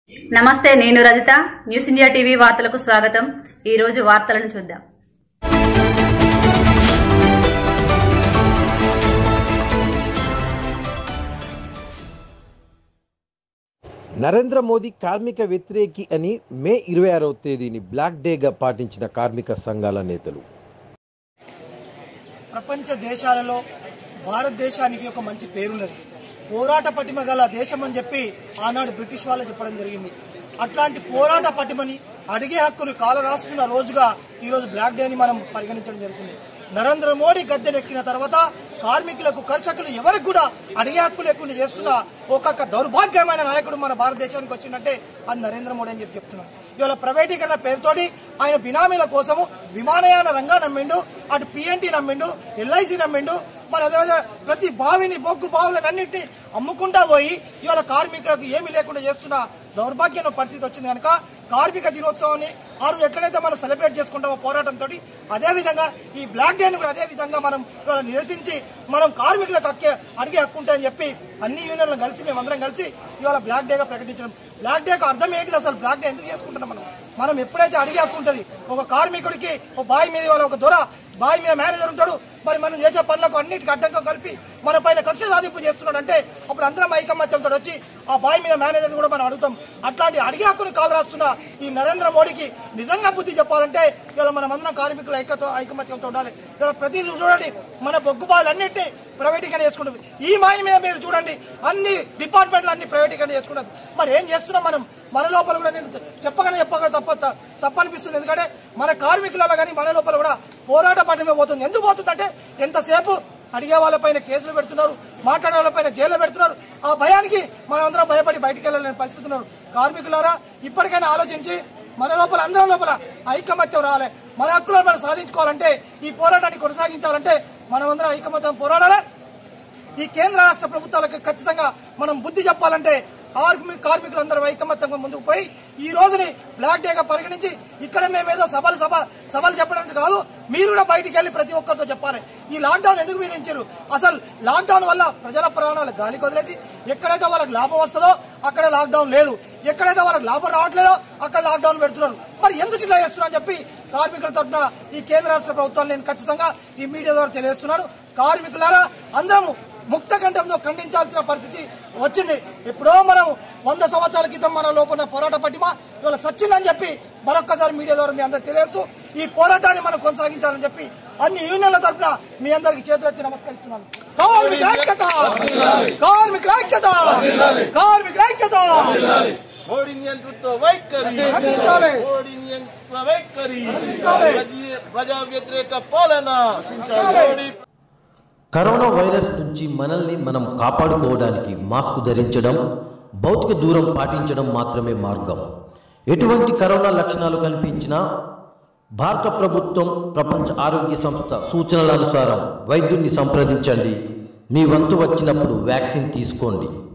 నమస్తే నేను Rajitha news India TV వార్తలకు స్వాగతం ఈ రోజు వార్తలను చూద్దాం నరేంద్ర మోదీ కార్మిక వ్యతిరేకి అని మే ఇరవై ఆరవ తేదీని బ్లాక్ డేగా పాటించిన కార్మిక సంఘాల నేతలు ప్రపంచ దేశాలలో భారతదేశానికి ఒక మంచి పేరున్నది పోరాట పటిమ గల దేశం అని చెప్పి ఆనాడు బ్రిటిష్ వాళ్ళు చెప్పడం జరిగింది అట్లాంటి పోరాట పటిమని అడిగే హక్కును కాల రాస్తున్న రోజుగా ఈరోజు బ్లాక్ డే అని మనం పరిగణించడం జరుగుతుంది నరేంద్ర మోడీ గద్దెనెక్కిన తర్వాత కార్మికులకు కర్షకులు ఎవరికి కూడా అడిగే హక్కు లేకుండా చేస్తున్న ఒక్కొక్క దౌర్భాగ్యమైన నాయకుడు మన భారతదేశానికి వచ్చిందంటే అది నరేంద్ర మోడీ అని చెప్పి చెప్తున్నాం ఇవాళ ప్రైవేటీకరణ పేరుతోటి ఆయన బినామీల కోసము విమానయాన రంగా నమ్మిండు అటు పిఎన్టీ నమ్మిండు ఎల్ఐసి నమ్మిండు మరి అదేవిధంగా ప్రతి బావిని బొగ్గు బావులను అన్నింటినీ అమ్ముకుంటా పోయి ఇవాళ కార్మికులకు ఏమీ లేకుండా చేస్తున్న దౌర్భాగ్యమైన పరిస్థితి వచ్చింది కనుక కార్మిక దినోత్సవాన్ని ఆ రోజు ఎట్లయితే మనం సెలబ్రేట్ చేసుకుంటామో పోరాటంతో అదే విధంగా ఈ బ్లాక్ డేని కూడా అదే విధంగా మనం ఇవాళ నిరసించి మనం కార్మికులకు హక్కే అడిగే హక్కు ఉంటాయని చెప్పి అన్ని యూనియన్లు కలిసి మేమందరం కలిసి ఇవాళ బ్లాక్ డేగా ప్రకటించడం బ్లాక్ డేకి అర్థం ఏంటిది అసలు బ్లాక్ డే ఎందుకు చేసుకుంటున్నాం మనం మనం ఎప్పుడైతే అడిగే హక్కు ఉంటుంది ఒక కార్మికుడికి ఒక బావి మీద వాళ్ళ ఒక దొర బావి మీద మేనేజర్ ఉంటాడు మరి మనం చేసే పనులకు అన్నిటికీ అడ్డంగా కలిపి మన పైన కక్ష సాధింపు చేస్తున్నాడు అంటే అప్పుడు అందరం ఐకమత్యంతో వచ్చి ఆ బావి మీద మేనేజర్ కూడా మనం అడుగుతాం అట్లాంటి అడిగే హక్కుని కాలు రాస్తున్న ఈ నరేంద్ర మోడీకి నిజంగా బుద్ధి చెప్పాలంటే ఇవాళ మనం అందరం కార్మికుల ఐక్యత ఐకమత్యంతో ఉండాలి ఇవాళ ప్రతి చూడండి మన బొగ్గు బావులు అన్నింటినీ ప్రైవేటీకరణ చేసుకుంటాం ఈ మాయ మీద మీరు చూడండి అన్ని డిపార్ట్మెంట్లు అన్ని ప్రైవేటీకరణ చేసుకుంటారు మరి ఏం చేస్తున్నాం మనం మన లోపల కూడా నేను చెప్పగానే చెప్పగా తప్ప తప్పనిపిస్తుంది ఎందుకంటే మన కార్మికులలో కానీ మన లోపల కూడా పోరాట పట్టమే పోతుంది ఎందుకు పోతుందంటే ఎంతసేపు అడిగే వాళ్ళపైన కేసులు పెడుతున్నారు మాట్లాడే వాళ్ళపైన జైల్లో పెడుతున్నారు ఆ భయానికి మనం అందరం భయపడి బయటికి వెళ్ళలేని పరిస్థితి ఉన్నారు కార్మికులారా ఇప్పటికైనా ఆలోచించి మన లోపల అందరం లోపల ఐకమత్యం రావాలి మన హక్కులను మనం సాధించుకోవాలంటే ఈ పోరాటాన్ని కొనసాగించాలంటే మనం అందరం ఐకమత్యం పోరాడాలి ఈ కేంద్ర రాష్ట్ర ప్రభుత్వాలకు ఖచ్చితంగా మనం బుద్ధి చెప్పాలంటే కార్మి కార్మికులందరూ ఐకమత్యంగా ముందుకు పోయి ఈ రోజుని బ్లాక్ డేగా పరిగణించి ఇక్కడ మేమేదో సభలు సభ సభలు చెప్పడానికి కాదు మీరు కూడా బయటికి వెళ్ళి ప్రతి ఒక్కరితో చెప్పాలి ఈ లాక్డౌన్ ఎందుకు విధించారు అసలు లాక్డౌన్ వల్ల ప్రజల ప్రాణాలు గాలికి వదిలేసి ఎక్కడైతే వాళ్ళకి లాభం వస్తుందో అక్కడ లాక్డౌన్ లేదు ఎక్కడైతే వాళ్ళకి లాభం రావట్లేదో అక్కడ లాక్డౌన్ పెడుతున్నారు మరి ఎందుకు ఇట్లా చేస్తున్నారు అని చెప్పి కార్మికుల తరఫున ఈ కేంద్ర రాష్ట్ర ప్రభుత్వాలు నేను ఖచ్చితంగా ఈ మీడియా ద్వారా తెలియజేస్తున్నాను కార్మికులారా అందరము ముక్త కంఠంతో ఖండించాల్సిన పరిస్థితి వచ్చింది ఎప్పుడో మనం వంద సంవత్సరాల క్రితం మన లోపల పోరాట పట్టిమ ఇవాళ సచ్చిందని చెప్పి మరొక్కసారి మీడియా ద్వారా మీ అందరికి తెలియజేస్తూ ఈ పోరాటాన్ని మనం కొనసాగించాలని చెప్పి అన్ని యూనియన్ల తరఫున మీ అందరికి చేతులెత్తి నమస్కరిస్తున్నాను కార్మిక ఐక్యత కార్మిక ఐక్యత కార్మిక ఐక్యత మోడీ నియంతృత్వ వైఖరి రక్షించాలి. మోడీ నియంతృత్వ వైఖరి రక్షించాలి. ప్రజ- ప్రజా వ్యతిరేక పాలన మోడీ కరోనా వైరస్ నుంచి మనల్ని మనం కాపాడుకోవడానికి మాస్క్ ధరించడం భౌతిక దూరం పాటించడం మాత్రమే మార్గం ఎటువంటి కరోనా లక్షణాలు కనిపించినా భారత ప్రభుత్వం ప్రపంచ ఆరోగ్య సంస్థ సూచనల అనుసారం వైద్యుడిని సంప్రదించండి మీ వంతు వచ్చినప్పుడు వ్యాక్సిన్ తీసుకోండి